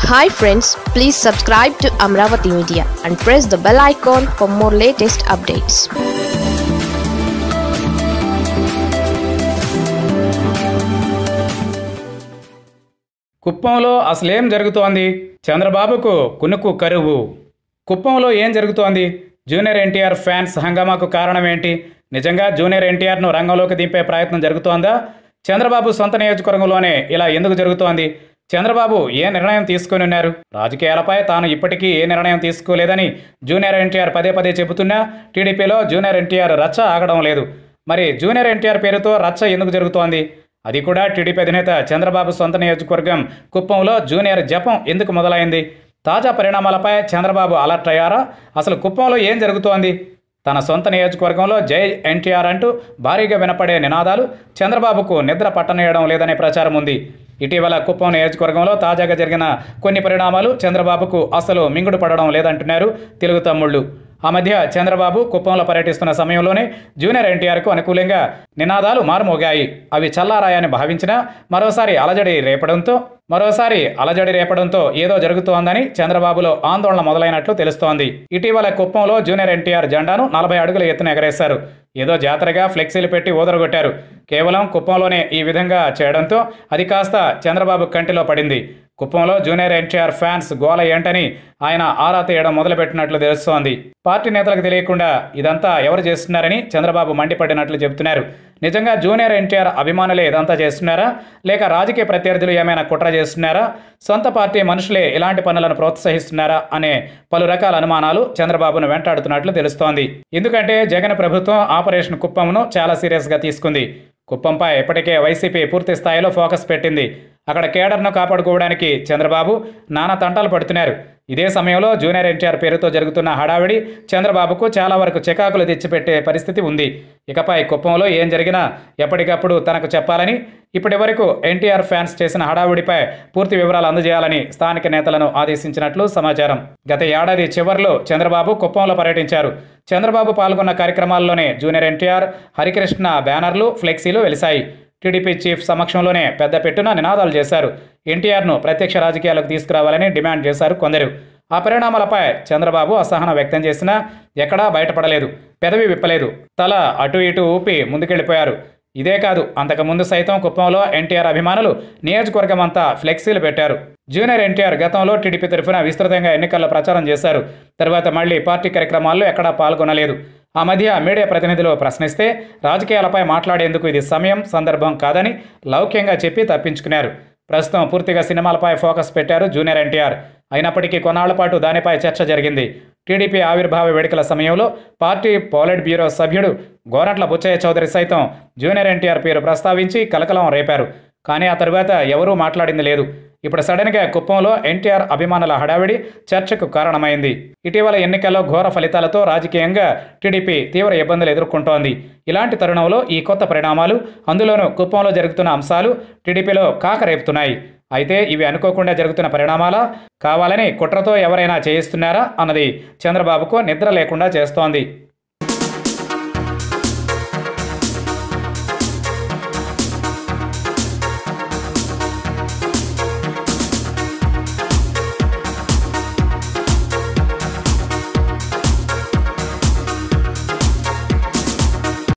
hi friends please subscribe to Amaravati media and press the bell icon for more latest updates కుప్పంలో అసలేం జరుగుతోంది చంద్రబాబుకు కునుకు కరువు కుప్పంలో ఏం జరుగుతోంది జూనియర్ ఎన్టీఆర్ ఫ్యాన్స్ హంగామాకు కారణం ఏంటి నిజంగా జూనియర్ ఎన్టీఆర్ను రంగంలోకి దింపే ప్రయత్నం జరుగుతోందా చంద్రబాబు సొంత నియోజకవర్గంలోనే ఇలా ఎందుకు జరుగుతోంది చంద్రబాబు ఏ నిర్ణయం తీసుకుని ఉన్నారు రాజకీయాలపై తాను ఇప్పటికీ ఏ నిర్ణయం తీసుకోలేదని జూనియర్ ఎన్టీఆర్ పదే పదే చెబుతున్నా టీడీపీలో జూనియర్ ఎన్టీఆర్ రచ్చ ఆగడం లేదు మరి జూనియర్ ఎన్టీఆర్ పేరుతో రచ్చ ఎందుకు జరుగుతోంది అది కూడా టీడీపీ అధినేత చంద్రబాబు సొంత నియోజకవర్గం కుప్పంలో జూనియర్ జపం ఎందుకు మొదలైంది తాజా పరిణామాలపై చంద్రబాబు అలర్ట్ అయ్యారా అసలు కుప్పంలో ఏం జరుగుతోంది తన సొంత నియోజకవర్గంలో జై ఎన్టీఆర్ అంటూ భారీగా వినపడే నినాదాలు చంద్రబాబుకు నిద్ర పట్టనీయడం లేదనే ప్రచారం ఉంది ఇటీవల కుప్పం నియోజకవర్గంలో తాజాగా జరిగిన కొన్ని పరిణామాలు చంద్రబాబుకు అసలు మింగుడు పడడం లేదంటున్నారు తెలుగు తమ్ముళ్ళు ఆ మధ్య చంద్రబాబు కుప్పంలో పర్యటిస్తున్న సమయంలోనే జూనియర్ ఎన్టీఆర్కు అనుకూలంగా నినాదాలు మారుమోగాయి అవి చల్లారాయని భావించినా మరోసారి అలజడి రేపడంతో మరోసారి అలజడి రేపడంతో ఏదో జరుగుతోందని చంద్రబాబులో ఆందోళన మొదలైనట్లు తెలుస్తోంది ఇటీవల కుప్పంలో జూనియర్ ఎన్టీఆర్ జెండాను నలభై అడుగుల ఎత్తున ఎగరేశారు ఏదో జాతరగా ఫ్లెక్సీలు పెట్టి ఊదరగొట్టారు కేవలం కుప్పంలోనే ఈ విధంగా చేయడంతో అది కాస్త చంద్రబాబు కంటిలో పడింది కుప్పంలో జూనియర్ ఎన్టీఆర్ ఫ్యాన్స్ గోల ఏంటని ఆయన ఆరా తీయడం మొదలుపెట్టినట్లు తెలుస్తోంది పార్టీ నేతలకు తెలియకుండా ఇదంతా ఎవరు చేస్తున్నారని చంద్రబాబు మండిపడినట్లు చెబుతున్నారు నిజంగా జూనియర్ ఎన్టీఆర్ అభిమానులే ఇదంతా చేస్తున్నారా లేక రాజకీయ ప్రత్యర్థులు ఏమైనా కుట్ర చేస్తున్నారా సొంత పార్టీ మనుషులే ఇలాంటి పనులను ప్రోత్సహిస్తున్నారా అనే పలు రకాల అనుమానాలు చంద్రబాబును వెంటాడుతున్నట్లు తెలుస్తోంది ఎందుకంటే జగన్ ప్రభుత్వం ఆపరేషన్ కుప్పంను చాలా సీరియస్గా తీసుకుంది కుప్పంపై ఇప్పటికే వైసీపీ పూర్తి స్థాయిలో ఫోకస్ పెట్టింది అక్కడ కేడర్ను కాపాడుకోవడానికి చంద్రబాబు నానా తంటాలు పడుతున్నారు ఇదే సమయంలో జూనియర్ ఎన్టీఆర్ పేరుతో జరుగుతున్న హడావిడి చంద్రబాబుకు చాలా వరకు చికాకులు తెచ్చిపెట్టే పరిస్థితి ఉంది ఇకపై కుప్పంలో ఏం జరిగినా ఎప్పటికప్పుడు తనకు చెప్పాలని ఇప్పటి వరకు ఎన్టీఆర్ ఫ్యాన్స్ చేసిన హడావిడిపై పూర్తి వివరాలు అందజేయాలని స్థానిక నేతలను ఆదేశించినట్లు సమాచారం గత ఏడాది చివరిలో చంద్రబాబు కుప్పంలో పర్యటించారు చంద్రబాబు పాల్గొన్న కార్యక్రమాల్లోనే జూనియర్ ఎన్టీఆర్ హరికృష్ణ బ్యానర్లు ఫ్లెక్సీలు వెలిశాయి టీడీపీ చీఫ్ సమక్షంలోనే పెద్ద పెట్టున నినాదాలు చేశారు ఎన్టీఆర్ను ప్రత్యక్ష రాజకీయాలకు తీసుకురావాలని డిమాండ్ చేశారు కొందరు ఆ పరిణామాలపై చంద్రబాబు అసహనం వ్యక్తం చేసినా ఎక్కడా బయటపడలేదు పెదవి విప్పలేదు తల అటు ఇటు ఊపి ముందుకెళ్ళిపోయారు ఇదే కాదు అంతకుముందు సైతం కుప్పంలో ఎన్టీఆర్ అభిమానులు నియోజకవర్గం అంతా ఫ్లెక్సీలు పెట్టారు జూనియర్ ఎన్టీఆర్ గతంలో టీడీపీ తరఫున విస్తృతంగా ఎన్నికల్లో ప్రచారం చేశారు తర్వాత మళ్ళీ పార్టీ కార్యక్రమాల్లో ఎక్కడా పాల్గొనలేదు ఆ మధ్య మీడియా ప్రతినిధులు ప్రశ్నిస్తే రాజకీయాలపై మాట్లాడేందుకు ఇది సమయం సందర్భం కాదని లౌక్యంగా చెప్పి తప్పించుకున్నారు ప్రస్తుతం పూర్తిగా సినిమాలపై ఫోకస్ పెట్టారు జూనియర్ ఎన్టీఆర్ అయినప్పటికీ కొన్నాళ్ల పాటు దానిపై చర్చ జరిగింది టీడీపీ ఆవిర్భావ వేడుకల సమయంలో పార్టీ పోలిట్ బ్యూరో సభ్యుడు గోరంట్ల బుచ్చయ్య చౌదరి సైతం జూనియర్ ఎన్టీఆర్ పేరు ప్రస్తావించి కలకలం రేపారు కానీ ఆ తరువాత ఎవరూ మాట్లాడింది లేదు ఇప్పుడు సడన్గా కుప్పంలో ఎన్టీఆర్ అభిమానుల హడావిడి చర్చకు కారణమైంది ఇటీవల ఎన్నికల్లో ఘోర ఫలితాలతో రాజకీయంగా టీడీపీ తీవ్ర ఇబ్బందులు ఎదుర్కొంటోంది ఇలాంటి తరుణంలో ఈ కొత్త పరిణామాలు అందులోనూ కుప్పంలో జరుగుతున్న అంశాలు టీడీపీలో కాకరేపుతున్నాయి అయితే ఇవి అనుకోకుండా జరుగుతున్న పరిణామాలా కావాలని కుట్రతో ఎవరైనా చేయిస్తున్నారా అన్నది చంద్రబాబుకు నిద్ర లేకుండా చేస్తోంది